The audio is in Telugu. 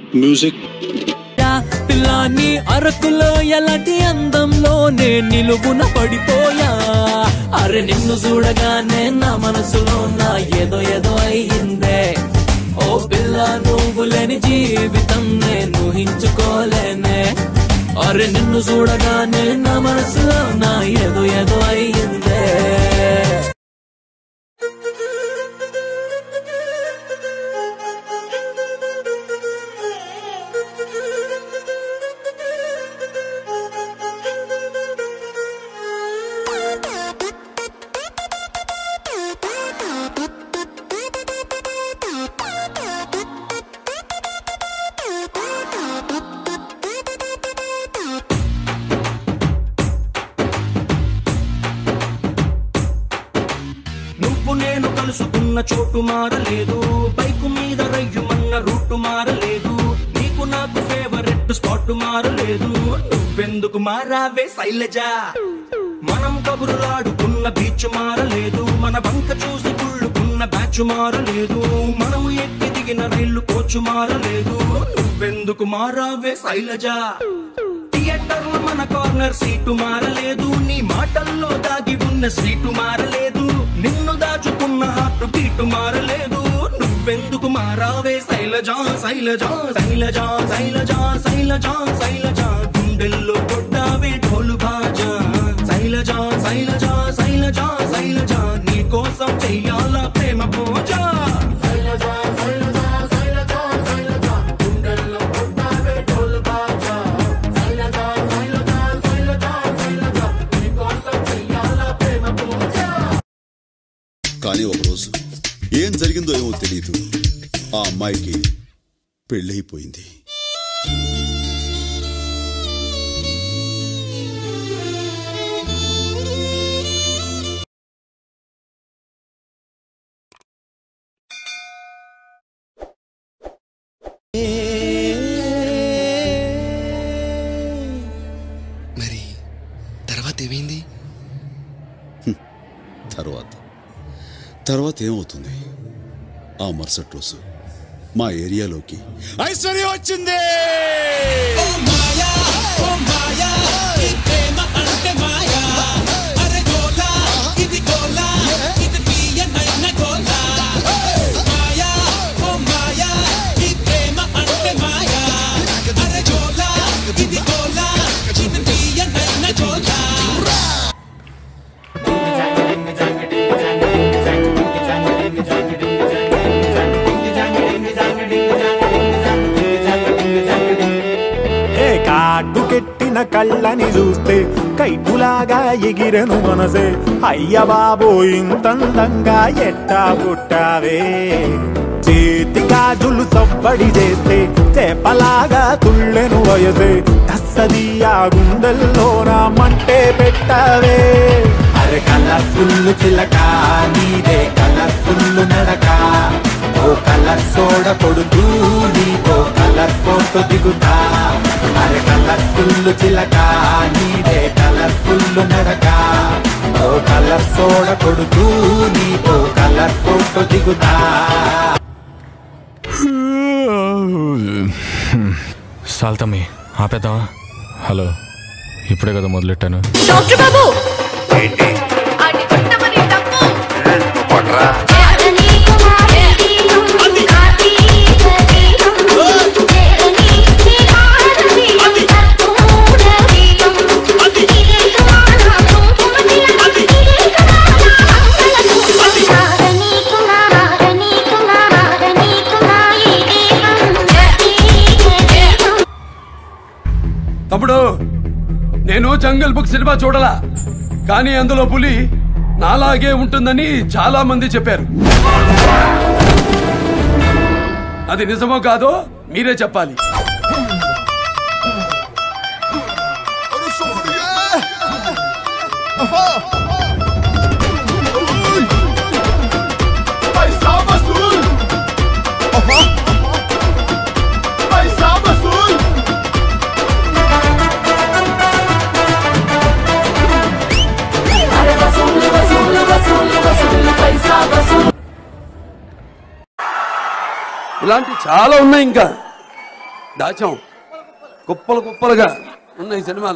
మ్యూజిక్ పిల్లాన్ని అరకులో ఎలాంటి అందంలోనే నిలువున పడిపోయా అరే నిన్ను చూడగానే నా మనసులో నా ఏదో ఏదో అయ్యిందే ఓ పిల్ల నువ్వు లేని జీవితం నేను ఊహించుకోలేనే అరే నిన్ను చూడగానే నా మనసులో నా ఏదో ఏదో అయ్యిందే నువ్వు నేను కలుసుకున్న చోటు మారలేదు బైకు మీద రయ్యుమన్న రూటు మారలేదు నీకు నాకు ఫేవరెట్ స్పాట్ మారలేదు నువ్వెందుకు మారావే శైలజా మనం కబురులాడుకున్న బీచ్ మారలేదు మన బంక చూసి కుళ్ళుకున్న బ్యాచ్ మారలేదు మనం ఎక్కి దిగిన రైలు కోచు మారలేదు నువ్వెందుకు మారావే శైలజా థియేటర్ లో మన కార్నర్ సీటు మారలేదు నీ మాటల్లో దాగి ఉన్న సీటు మారలేదు నిన్ను దాచుకున్న హార్ట్ బీటు మారలేదు నువ్వెందుకు మారావే శైలజా శైలజా శైలజా శైలజా శైలజా శైలజా గుండెల్లో కొట్టావే ఢోలు బాజా శైలజా శైలజా శైలజా శైలజా నీ కోసం చెయ్యాలా ప్రేమ పూజ కానీ ఒకరోజు ఏం జరిగిందో ఏమో తెలియదు ఆ అమ్మాయికి పెళ్ళైపోయింది మరి తర్వాత ఏమైంది తర్వాత తర్వాత ఏమవుతుంది ఆ మరుసటి రోజు మా ఏరియాలోకి ఐశ్వర్య వచ్చింది ఏ కాటు కెట్టిన కళ్ళని చూస్తే కైటులాగా ఎగిరెను మనసే అయ్య బాబో ఇంతందంగా ఎట్టా పుట్టావే చేతి గాజులు సవ్వడి చేస్తే చేపలాగా తుళ్ళెను వయసే తస్సది ఆ గుండెల్లో నా మంటే పెట్టావే అరే కలర్ఫుల్ చిలక నీదే కలర్ఫుల్ నడక ఓ కలర్ సోడ కొడుతూ నీతో కలర్ ఫోటో దిగుతా అరే కలర్ఫుల్ చిలక నీదే కలర్ఫుల్ నడక ఓ కలర్ సోడ కొడుతూ నీతో కలర్ ఫోటో దిగుతా సాల్తమ్మి ఆపేద్దామా హలో ఇప్పుడే కదా మొదలెట్టాను డాక్టర్ బాబు అది కొట్టమని తప్పు తమ్ముడు నేను జంగల్ బుక్ సినిమా చూడలా కానీ అందులో పులి నాలాగే ఉంటుందని చాలా మంది చెప్పారు అది నిజమో కాదో మీరే చెప్పాలి ఇలాంటి చాలా ఉన్నాయి ఇంకా దాచాం కుప్పలు కుప్పలుగా ఉన్నాయి సినిమాలు